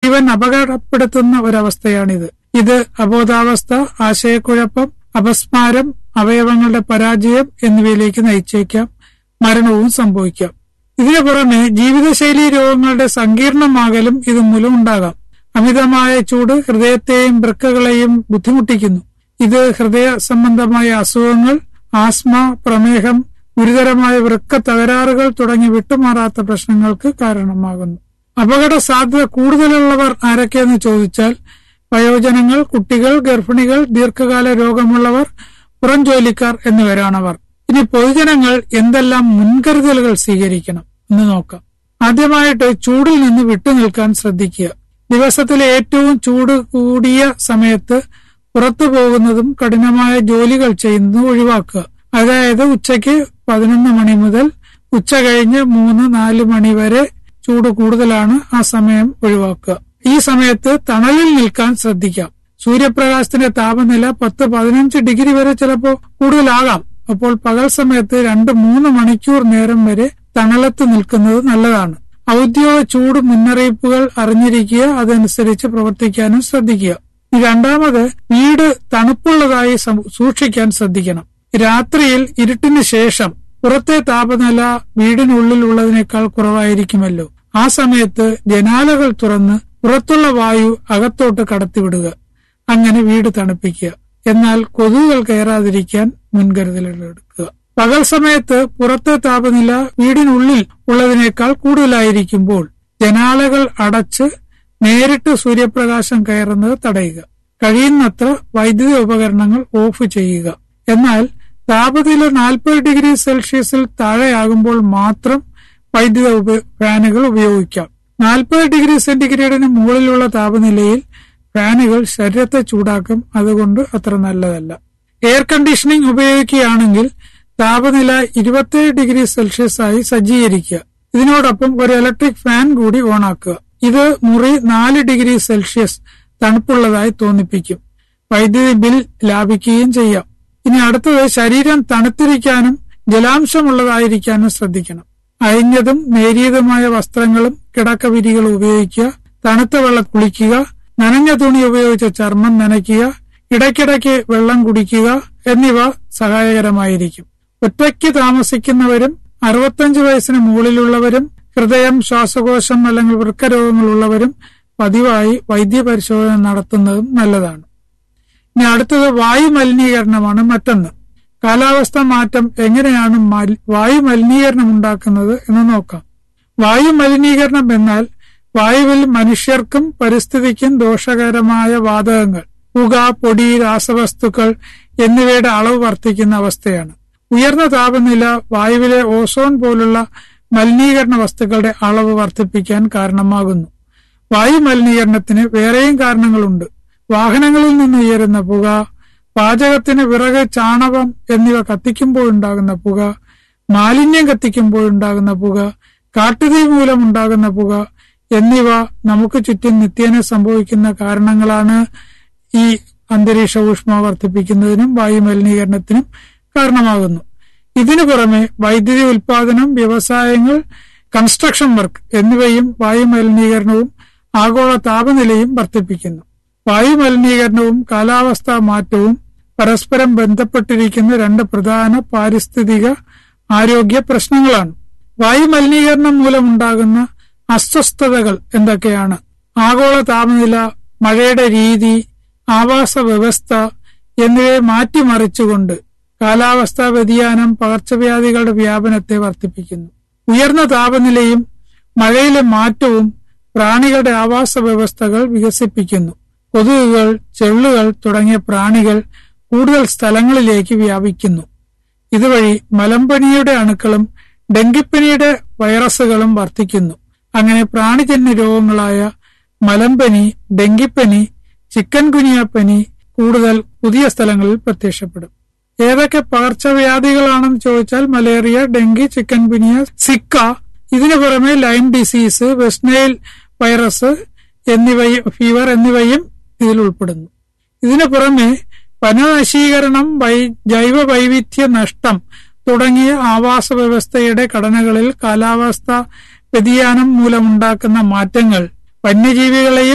ജീവൻ അപകടപ്പെടുത്തുന്ന ഒരവസ്ഥയാണിത് ഇത് അബോധാവസ്ഥ ആശയക്കുഴപ്പം അപസ്മാരം അവയവങ്ങളുടെ പരാജയം എന്നിവയിലേക്ക് നയിച്ചേക്കാം മരണവും സംഭവിക്കാം ഇതിനു പുറമെ ജീവിതശൈലി രോഗങ്ങളുടെ സങ്കീർണമാകലും ഇതുമൂലം ഉണ്ടാകാം അമിതമായ ചൂട് ഹൃദയത്തെയും വൃക്കകളെയും ബുദ്ധിമുട്ടിക്കുന്നു ഇത് ഹൃദയ സംബന്ധമായ അസുഖങ്ങൾ ആസ്മ പ്രമേഹം ഗുരുതരമായ വൃക്ക തകരാറുകൾ തുടങ്ങി വിട്ടുമാറാത്ത പ്രശ്നങ്ങൾക്ക് കാരണമാകുന്നു അപകട സാധ്യത കൂടുതലുള്ളവർ ആരൊക്കെയെന്ന് ചോദിച്ചാൽ വയോജനങ്ങൾ കുട്ടികൾ ഗർഭിണികൾ ദീർഘകാല രോഗമുള്ളവർ പുറം ജോലിക്കാർ എന്നിവരാണവർ ഇനി പൊതുജനങ്ങൾ എന്തെല്ലാം മുൻകരുതലുകൾ സ്വീകരിക്കണം എന്ന് നോക്കാം ആദ്യമായിട്ട് ചൂടിൽ നിന്ന് വിട്ടുനിൽക്കാൻ ശ്രദ്ധിക്കുക ദിവസത്തിലെ ഏറ്റവും ചൂട് കൂടിയ സമയത്ത് പുറത്തു പോകുന്നതും കഠിനമായ ജോലികൾ ചെയ്യുന്നതും ഒഴിവാക്കുക അതായത് ഉച്ചയ്ക്ക് പതിനൊന്ന് മണി മുതൽ ഉച്ച കഴിഞ്ഞ് മൂന്ന് നാല് മണി വരെ ചൂട് കൂടുതലാണ് ആ സമയം ഒഴിവാക്കുക ഈ സമയത്ത് തണലിൽ നിൽക്കാൻ ശ്രദ്ധിക്കാം സൂര്യപ്രകാശത്തിന്റെ താപനില പത്ത് പതിനഞ്ച് ഡിഗ്രി വരെ ചിലപ്പോൾ കൂടുതലാകാം അപ്പോൾ പകൽ സമയത്ത് രണ്ട് മൂന്ന് മണിക്കൂർ നേരം വരെ തണലത്ത് നിൽക്കുന്നത് നല്ലതാണ് ഔദ്യോഗിക ചൂട് മുന്നറിയിപ്പുകൾ അറിഞ്ഞിരിക്കുക അതനുസരിച്ച് പ്രവർത്തിക്കാനും ശ്രദ്ധിക്കുക രണ്ടാമത് വീട് തണുപ്പുള്ളതായി സൂക്ഷിക്കാൻ ശ്രദ്ധിക്കണം രാത്രിയിൽ ഇരുട്ടിന് ശേഷം പുറത്തെ താപനില വീടിനുള്ളിൽ ഉള്ളതിനേക്കാൾ കുറവായിരിക്കുമല്ലോ ആ സമയത്ത് ജനാലകൾ തുറന്ന് പുറത്തുള്ള വായു അകത്തോട്ട് കടത്തിവിടുക അങ്ങനെ വീട് തണുപ്പിക്കുക എന്നാൽ കൊതുകുകൾ കയറാതിരിക്കാൻ മുൻകരുതലുകൾ എടുക്കുക പകൽ സമയത്ത് പുറത്തെ താപനില വീടിനുള്ളിൽ ഉള്ളതിനേക്കാൾ കൂടുതലായിരിക്കുമ്പോൾ ജനാലകൾ അടച്ച് നേരിട്ട് സൂര്യപ്രകാശം കയറുന്നത് തടയുക കഴിയുന്നത്ര വൈദ്യുത ഉപകരണങ്ങൾ ഓഫ് ചെയ്യുക എന്നാൽ താപനില നാൽപ്പത് ഡിഗ്രി സെൽഷ്യസിൽ താഴെയാകുമ്പോൾ മാത്രം വൈദ്യുത ഫാനുകൾ ഉപയോഗിക്കാം നാൽപ്പത് ഡിഗ്രി സെന്റിഗ്രേഡിന് മുകളിലുള്ള താപനിലയിൽ ഫാനുകൾ ശരീരത്തെ ചൂടാക്കും അതുകൊണ്ട് അത്ര നല്ലതല്ല എയർ കണ്ടീഷനിംഗ് ഉപയോഗിക്കുകയാണെങ്കിൽ താപനില ഇരുപത്തേഴ് ഡിഗ്രി സെൽഷ്യസ് ആയി സജ്ജീകരിക്കുക ഇതിനോടൊപ്പം ഒരു ഇലക്ട്രിക് ഫാൻ കൂടി ഓണാക്കുക ഇത് മുറി നാല് ഡിഗ്രി സെൽഷ്യസ് തണുപ്പുള്ളതായി തോന്നിപ്പിക്കും വൈദ്യുതി ബിൽ ലാഭിക്കുകയും ചെയ്യാം ഇനി അടുത്തത് ശരീരം തണുത്തിരിക്കാനും ജലാംശമുള്ളതായിരിക്കാനും ശ്രദ്ധിക്കണം അയഞ്ഞതും നേരിയതുമായ വസ്ത്രങ്ങളും കിടക്കവിരികളും ഉപയോഗിക്കുക തണുത്ത വെള്ളം കുളിക്കുക നനഞ്ഞ തുണി ഉപയോഗിച്ച് ചർമ്മം നനയ്ക്കുക ഇടയ്ക്കിടയ്ക്ക് വെള്ളം കുടിക്കുക എന്നിവ സഹായകരമായിരിക്കും ഒറ്റയ്ക്ക് താമസിക്കുന്നവരും അറുപത്തഞ്ച് വയസ്സിന് മുകളിലുള്ളവരും ഹൃദയം ശ്വാസകോശം അല്ലെങ്കിൽ വൃക്കരോഗങ്ങളുള്ളവരും പതിവായി വൈദ്യപരിശോധന നടത്തുന്നതും നല്ലതാണ് ഇനി അടുത്തത് വായു മലിനീകരണമാണ് മറ്റൊന്ന് കാലാവസ്ഥ മാറ്റം എങ്ങനെയാണ് വായു മലിനീകരണം ഉണ്ടാക്കുന്നത് എന്ന് നോക്കാം വായു മലിനീകരണം എന്നാൽ വായുവിൽ മനുഷ്യർക്കും പരിസ്ഥിതിക്കും ദോഷകരമായ വാതകങ്ങൾ പുക പൊടി രാസവസ്തുക്കൾ എന്നിവയുടെ അളവ് വർദ്ധിക്കുന്ന അവസ്ഥയാണ് ഉയർന്ന താപനില വായുവിലെ ഓസോൺ പോലുള്ള മലിനീകരണ വസ്തുക്കളുടെ അളവ് വർദ്ധിപ്പിക്കാൻ കാരണമാകുന്നു വായു മലിനീകരണത്തിന് വേറെയും കാരണങ്ങളുണ്ട് വാഹനങ്ങളിൽ നിന്ന് ഉയരുന്ന പുക പാചകത്തിന് വിറക് ചാണകം എന്നിവ കത്തിക്കുമ്പോഴുണ്ടാകുന്ന പുക മാലിന്യം കത്തിക്കുമ്പോഴുണ്ടാകുന്ന പുക കാട്ടുതീ മൂലമുണ്ടാകുന്ന പുക എന്നിവ നമുക്ക് ചുറ്റും നിത്യേന സംഭവിക്കുന്ന കാരണങ്ങളാണ് ഈ അന്തരീക്ഷ ഊഷ്മ വർദ്ധിപ്പിക്കുന്നതിനും വായു മലിനീകരണത്തിനും കാരണമാകുന്നു ഇതിനു പുറമെ വൈദ്യുതി ഉൽപാദനം വ്യവസായങ്ങൾ കൺസ്ട്രക്ഷൻ വർക്ക് എന്നിവയും വായു മലിനീകരണവും ആഗോള താപനിലയും വർദ്ധിപ്പിക്കുന്നു വായു മലിനീകരണവും കാലാവസ്ഥാ മാറ്റവും പരസ്പരം ബന്ധപ്പെട്ടിരിക്കുന്ന രണ്ട് പ്രധാന പാരിസ്ഥിതിക ആരോഗ്യ പ്രശ്നങ്ങളാണ് വായു മലിനീകരണം മൂലമുണ്ടാകുന്ന അസ്വസ്ഥതകൾ എന്തൊക്കെയാണ് ആഗോള താപനില മഴയുടെ രീതി ആവാസ വ്യവസ്ഥ എന്നിവയെ മാറ്റിമറിച്ചുകൊണ്ട് കാലാവസ്ഥാ വ്യതിയാനം പകർച്ചവ്യാധികളുടെ വ്യാപനത്തെ വർദ്ധിപ്പിക്കുന്നു ഉയർന്ന താപനിലയും മഴയിലെ മാറ്റവും പ്രാണികളുടെ ആവാസ വ്യവസ്ഥകൾ വികസിപ്പിക്കുന്നു കൊതുകുകൾ ചെള്ളുകൾ തുടങ്ങിയ പ്രാണികൾ കൂടുതൽ സ്ഥലങ്ങളിലേക്ക് വ്യാപിക്കുന്നു ഇതുവഴി മലമ്പനിയുടെ അണുക്കളും ഡെങ്കിപ്പനിയുടെ വൈറസുകളും വർദ്ധിക്കുന്നു അങ്ങനെ പ്രാണിജന്യ രോഗങ്ങളായ മലമ്പനി ഡെങ്കിപ്പനി ചിക്കൻ ഗുനിയ പനി കൂടുതൽ പുതിയ സ്ഥലങ്ങളിൽ പ്രത്യക്ഷപ്പെടും ഏതൊക്കെ പകർച്ചവ്യാധികളാണെന്ന് ചോദിച്ചാൽ malaria dengue chikungunya Zika ഇതിനു പുറമെ ലൈം ഡിസീസ് വെസ്റ്റ്നൈൽ വൈറസ് എന്നിവയും ഫീവർ എന്നിവയും ഇതിൽ ഉൾപ്പെടുന്നു ഇതിനു പുറമെ വനനശീകരണം വൈ ജൈവ വൈവിധ്യ നഷ്ടം തുടങ്ങിയ ആവാസ വ്യവസ്ഥയുടെ ഘടനകളിൽ കാലാവസ്ഥ വ്യതിയാനം മൂലമുണ്ടാക്കുന്ന മാറ്റങ്ങൾ വന്യജീവികളെയും